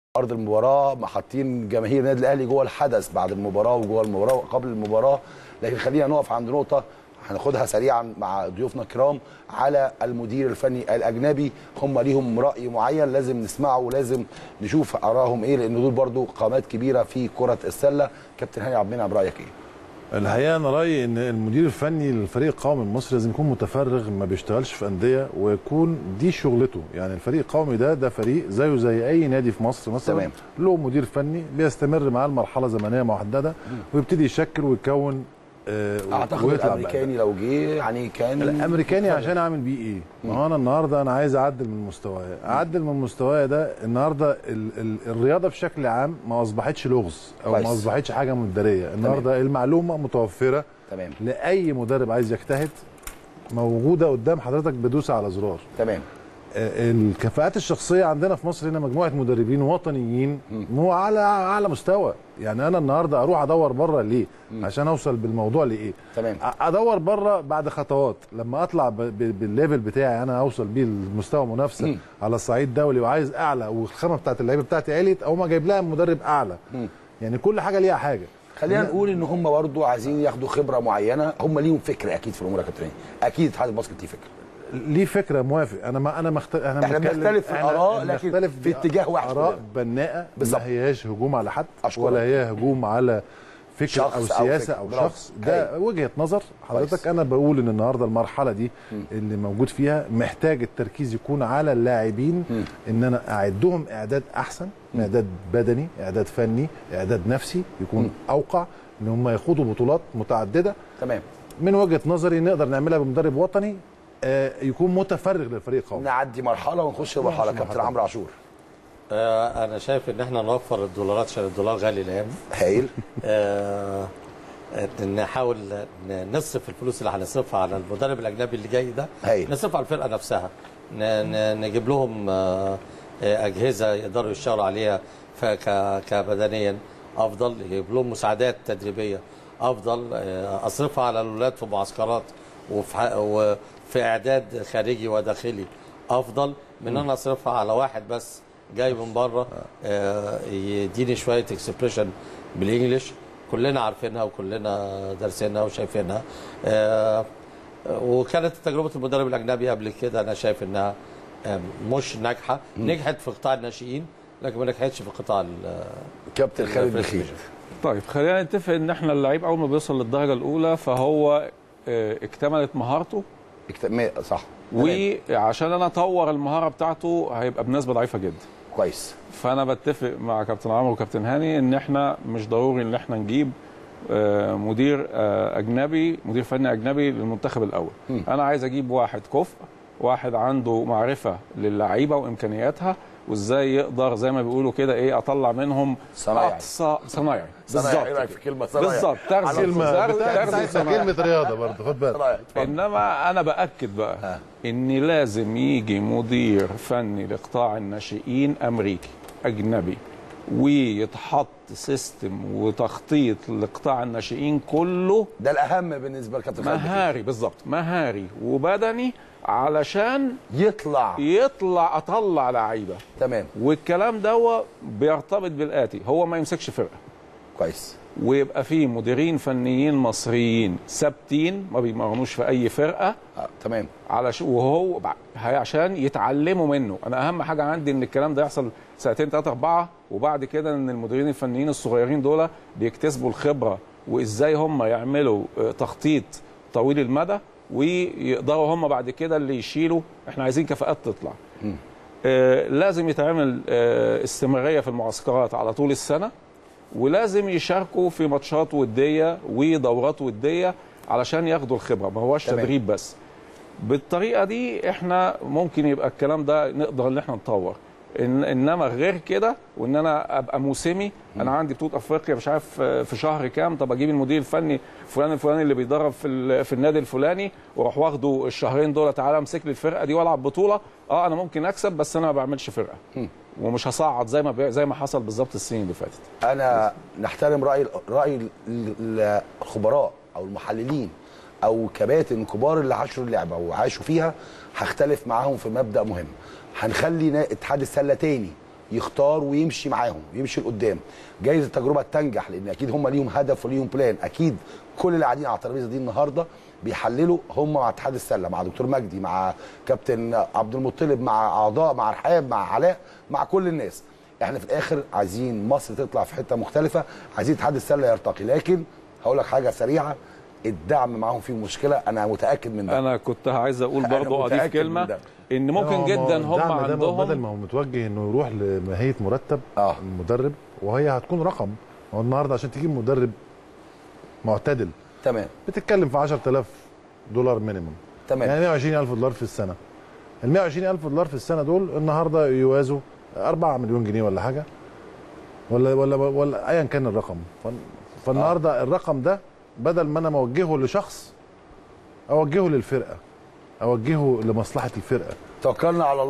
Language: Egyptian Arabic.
ارض المباراه حاطين جماهير النادي الاهلي جوه الحدث بعد المباراه وجوه المباراه وقبل المباراه لكن خلينا نقف عند نقطه هناخدها سريعا مع ضيوفنا الكرام على المدير الفني الاجنبي هم ليهم راي معين لازم نسمعه ولازم نشوف ارائهم ايه لان دول برضو قامات كبيره في كره السله كابتن هاني عبد المنعم رايك ايه الحقيقه انا رايي ان المدير الفني للفريق القومي المصري لازم يكون متفرغ ما بيشتغلش في انديه ويكون دي شغلته يعني الفريق القومي ده ده فريق زيه زي اي نادي في مصر مثلا تمام. له مدير فني بيستمر معاه لمرحله زمنيه محدده ويبتدي يشكل ويكون آه، اعتقد ويطلع بقى. الامريكاني لو جه يعني كان الامريكاني عشان اعمل بيه ايه؟ ما هو انا النهارده انا عايز اعدل من مستواي، اعدل من مستواي ده النهارده ال ال الرياضه بشكل عام ما اصبحتش لغز او كويس. ما اصبحتش حاجه مداريه، النهارده المعلومه متوفره تمام لاي مدرب عايز يجتهد موجوده قدام حضرتك بدوسه على زرار. تمام آه، الكفاءات الشخصيه عندنا في مصر هنا مجموعه مدربين وطنيين هو على على مستوى يعني انا النهارده اروح ادور بره ليه عشان اوصل بالموضوع لايه تمام أ- ادور بره بعد خطوات لما اطلع ب- ب- بالليفل بتاعي انا اوصل بيه لمستوى منافسه مم. على الصعيد الدولي وعايز اعلى والخامه بتاعت اللعيبه بتاعتي عليت او ما جايب لها مدرب اعلى مم. يعني كل حاجه ليها حاجه خلينا نقول ان هم برضو عايزين ياخدوا خبره معينه هم ليهم فكر اكيد في الامور يا كابتن هاني. اكيد اتحاد الباسكت ليه فكر ليه فكره موافق انا ما انا مخت... انا إحنا بتكلم- بنختلف في إحنا- الآراء، إحنا لكن بنختلف في اتجاه واحد اراء كلنا. بناءه بالظبط. ما هياش هجوم على حد أشكرك. ولا هي هجوم على فكر شخص او أو سياسه فكر. او برافو. شخص ده وجهه نظر حضرتك كويس. انا بقول ان النهارده المرحله دي اللي موجود فيها محتاج التركيز يكون على اللاعبين مم. ان انا اعدهم اعداد احسن اعداد بدني اعداد فني اعداد نفسي يكون اوقع ان هم يخوضوا بطولات متعدده تمام من وجهه نظري نقدر نعملها بمدرب وطني آه، يكون متفرغ للفريق قوي نعدي مرحله ونخش مرحله كابتن مرحلة. عمرو عاشور آه، انا شايف ان احنا نوفر الدولارات عشان الدولار غالي الايام دي. هايل آه، نحاول ن- نصرف الفلوس اللي هنصرفها على المدرب الاجنبي اللي جاي ده هايل. نصرفها على الفرقه نفسها ن- ن- نجيب لهم آه، آه، اجهزه يقدروا يشتغلوا عليها فك- كبدنيا افضل يجيب لهم مساعدات تدريبيه افضل آه، اصرفها على الاولاد في معسكرات وفي ح- وفي اعداد خارجي وداخلي افضل من ان انا اصرفها على واحد بس جاي من بره آه، يديني شويه اكسبريشن بالانجلش كلنا عارفينها وكلنا دارسينها وشايفينها آه، وكانت تجربه المدرب الاجنبي قبل كده انا شايف انها آه، مش ناجحه نجحت في قطاع الناشئين لكن ما نجحتش في قطاع ال- كابتن خالد بخير طيب خلينا نتفق ان احنا اللعيب اول ما بيوصل للدرجه الاولى فهو آه، اكتملت مهارته اكت- ما- صح تمام. وعشان انا اطور المهاره بتاعته هيبقى بنسبه ضعيفه جدا كويس فانا بتفق مع كابتن عمرو وكابتن هاني ان احنا مش ضروري ان احنا نجيب آه، مدير آه، اجنبي مدير فني اجنبي للمنتخب الاول م. انا عايز اجيب واحد كفء واحد عنده معرفه للعيبه وامكانياتها وازاي يقدر زي ما بيقولوا كده ايه اطلع منهم صنايعي. اقصى صنايعي صنايعي ايه بالظبط رايك في كلمه صنايعي بالظبط ترزي كلمه ترزي بتاعت صنايعي. كلمه رياضه برضه خد بالك صنايعي اتفضل. انما انا باكد بقى ها. ان لازم يجي مدير فني لقطاع الناشئين امريكي اجنبي ويتحط سيستم وتخطيط لقطاع الناشئين كله ده الاهم بالنسبه لكابتن خالد بخير. مهاري بالظبط مهاري وبدني علشان يطلع يطلع اطلع لعيبه تمام والكلام ده بيرتبط بالاتي هو ما يمسكش فرقه كويس ويبقى فيه مديرين فنيين مصريين ثابتين ما بيمرنوش في اي فرقه آه. تمام علشان وهو بع- هي- عشان يتعلموا منه انا اهم حاجه عندي ان الكلام ده يحصل سنتين ثلاثه اربعه وبعد كده ان المديرين الفنيين الصغيرين دول بيكتسبوا الخبره وازاي هم يعملوا آه، تخطيط طويل المدى ويقدروا هم بعد كده اللي يشيلوا احنا عايزين كفاءات تطلع آه، لازم يتعمل آه، استمراريه في المعسكرات على طول السنه ولازم يشاركوا في ماتشات وديه ودورات وديه علشان ياخدوا الخبره ما هوش تمام. تدريب بس بالطريقه دي احنا ممكن يبقى الكلام ده نقدر ان احنا نطور إن انما غير كده وان انا ابقى موسمي انا عندي بطوله افريقيا مش عارف آه، في شهر كام طب اجيب المدير الفني فلان الفلاني اللي بيدرب في ال- في النادي الفلاني واروح واخده الشهرين دول تعالى امسك لي الفرقه دي والعب بطوله اه انا ممكن اكسب بس انا ما بعملش فرقه ومش هصعد زي ما بي- زي ما حصل بالظبط السنين اللي فاتت انا نحترم راي راي ال- ال- الخبراء او المحللين او كباتن كبار اللي عاشوا اللعبه وعاشوا فيها هختلف معاهم في مبدا مهم هنخلي نا- اتحاد السله تاني يختار ويمشي معاهم يمشي لقدام جايز التجربه تنجح لان اكيد هم ليهم هدف وليهم بلان اكيد كل اللي قاعدين على الترابيزه دي النهارده بيحللوا هم مع اتحاد السله مع دكتور مجدي مع كابتن عبد المطلب مع اعضاء مع رحاب مع علاء مع كل الناس احنا في الاخر عايزين مصر تطلع في حته مختلفه عايزين اتحاد السله يرتقي لكن هقول لك حاجه سريعه الدعم معاهم فيه مشكله انا متاكد من ده انا كنت عايز اقول أنا برضه اضيف متأكد من كلمه ده. ان ممكن هو- جدا هم الدعم ده بدل عندهم ما هو متوجه انه يروح لماهيه مرتب آه. المدرب وهي هتكون رقم هو النهارده عشان تجيب مدرب معتدل تمام بتتكلم في 10000 دولار مينيموم تمام. يعني 120000 دولار في السنه ال 120000 دولار في السنه دول النهارده يوازوا 4 مليون جنيه ولا حاجه ولا ولا ولا ايا كان الرقم فال- فالنهارده الرقم ده بدل ما انا موجهه لشخص اوجهه للفرقه اوجهه لمصلحه الفرقه توكلنا على الله